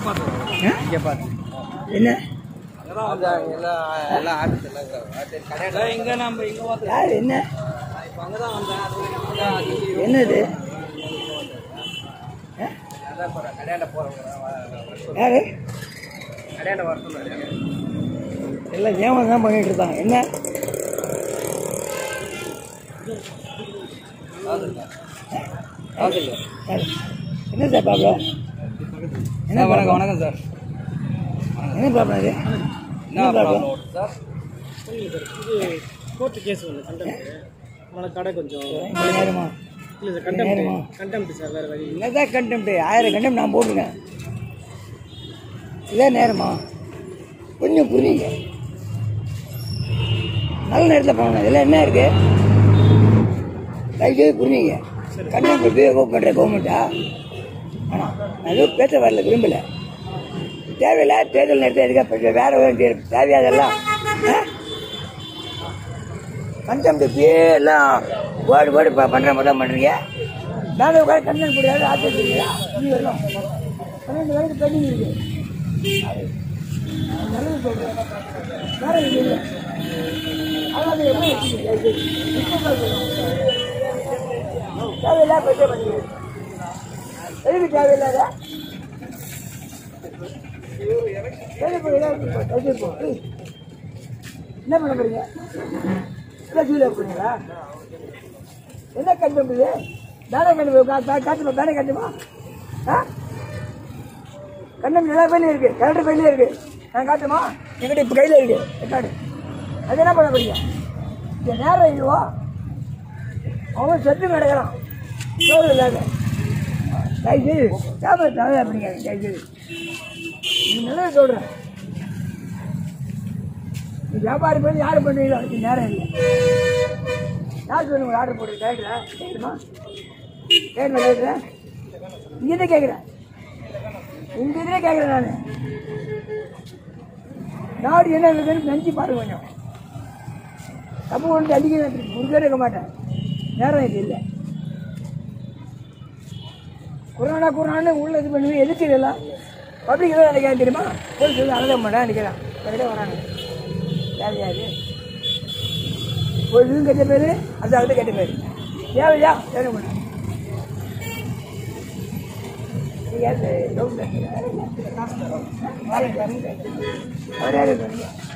ஆ? இங்கே பாரு என்ன அதான் எல்லாம் எல்லாம் ஆட்டு எல்லாம் கடையில் இங்க நம்ம இங்க பார்த்து யார் என்ன இப்போ அங்கதான் வந்தேன் அது வரைக்கும் அங்கதான் அது இது என்னது அதான் போகிறேன் கடையில் போகிறவங்க யாரு கடையில் வர சொன்னாரு எல்லாம் ஏமாந்து தான் பண்ணிட்டு இருந்தாங்க என்ன காதில்லை யாரு? என்ன சார் ப்ராப்ளம் என்ன வணக்கம் ப்ராப்ளம் வணக்கம் சார் என்ன ப்ராப்ளம் இது என்ன ப்ராப்ளம் சார் இது கோர்ட்டு கேஸ் ஒன்று கண்டெம்ட் அதனால் கடை கொஞ்சம் இவ்வளோ நேரமா இல்லை சார் நேரமா? கண்டெம்ட் கண்டெம்ட் சார் வேறு வழி இல்லை என்னதான் கண்டெம்ட் ஆயிரம் கண்டெம் நான் போட்டுருக்கேன் இதே நேரமா கொஞ்சம் புரியுங்க நல்ல நேரத்தில் பண்ணணும் இதில் என்ன இருக்கு தயவுசெய்து புரியுங்க கண்டெம்ட் உபயோகம் பண்ணுற கவர்மெண்ட்டா ஆனால் நான் எதுவும் பேச வரல விரும்பல தேவையில்ல தேர்தல் நேரத்தை எதுக்காக பேச வேற வேண்டிய தேவையாதெல்லாம் கண்டெம்ட் இப்படியே எல்லாம் வேர்டு வேர்டு பண்ணுற மாதிரி தான் பண்ணுறீங்க மேலே உட்காந்து கண்டென்ட் முடியாது ஆச்சரியா நீ வரலாம் பன்னெண்டு வரைக்கும் பெண்டிங் இருக்கு அது நல்லது சொல்றேன் வேற இது இல்லை அதாவது எப்படி வச்சுக்கீங்க? இது இப்போ தான் சொல்லணும். தேவையில்லாத பிரச்சனை பண்ணுங்க எதுக்கு தேவையில்லாத சரி, இப்போ ஏதாவது இப்போ தயவுசெய்து போ. ஏய், என்ன பண்ண போறீங்க என்ன ஜூலியா போறீங்களா என்ன கண்டு இது தானே கண்டு காட்டுமா தானே கண்டுமா ஆ கண்டம் எல்லா பையிலும் இருக்கு கலெக்டர் பையிலே இருக்கு நான் காட்டுமா என்கிட்ட இப்போ கையில் இருக்கு ரெக்கார்டு அது என்ன பண்ண போறீங்க இந்த நேரம் இல்லவா அவன் செத்து கிடக்கிறான் சோறு இல்லாத தயவுசெய்து வியாபாரம் தவிர அப்படிங்க தயவுசெய்து நீ நல்லது சொல்கிறேன் நீ வியாபாரம் பண்ணி யார் பண்ணுவீங்களோ அதுக்கு நேரம் இல்லை யார் சொல்லுங்க ஆர்டர் போட்டு கேட்குறா கேட்குமா கேட்குறேன் கேட்குறேன் இங்கே தான் கேட்குறேன் உங்க இதிலே கேட்குறேன் நான் நாடு என்ன இருக்குதுன்னு நினச்சி பாருங்க கொஞ்சம் தப்பு கொண்டு அடிக்க முடிஞ்சே இருக்க மாட்டேன் நேரம் இது இல்லை கொரோனா கொரோனான்னு உள்ள இது பண்ணுவேன் எதுக்கு இதெல்லாம் பப்ளிக் தான் நினைக்கிறேன் தெரியுமா போலீஸ் வந்து அழக மாட்டேன் நினைக்கிறேன் கரெக்டாக வராங்க தேவையாது ஒரு இதுவும் கெட்ட பேர் அதாவது கெட்ட பேர் தேவையா தேவை மாட்டேன் நீங்க யாரு? டவுன் அவர் யாரு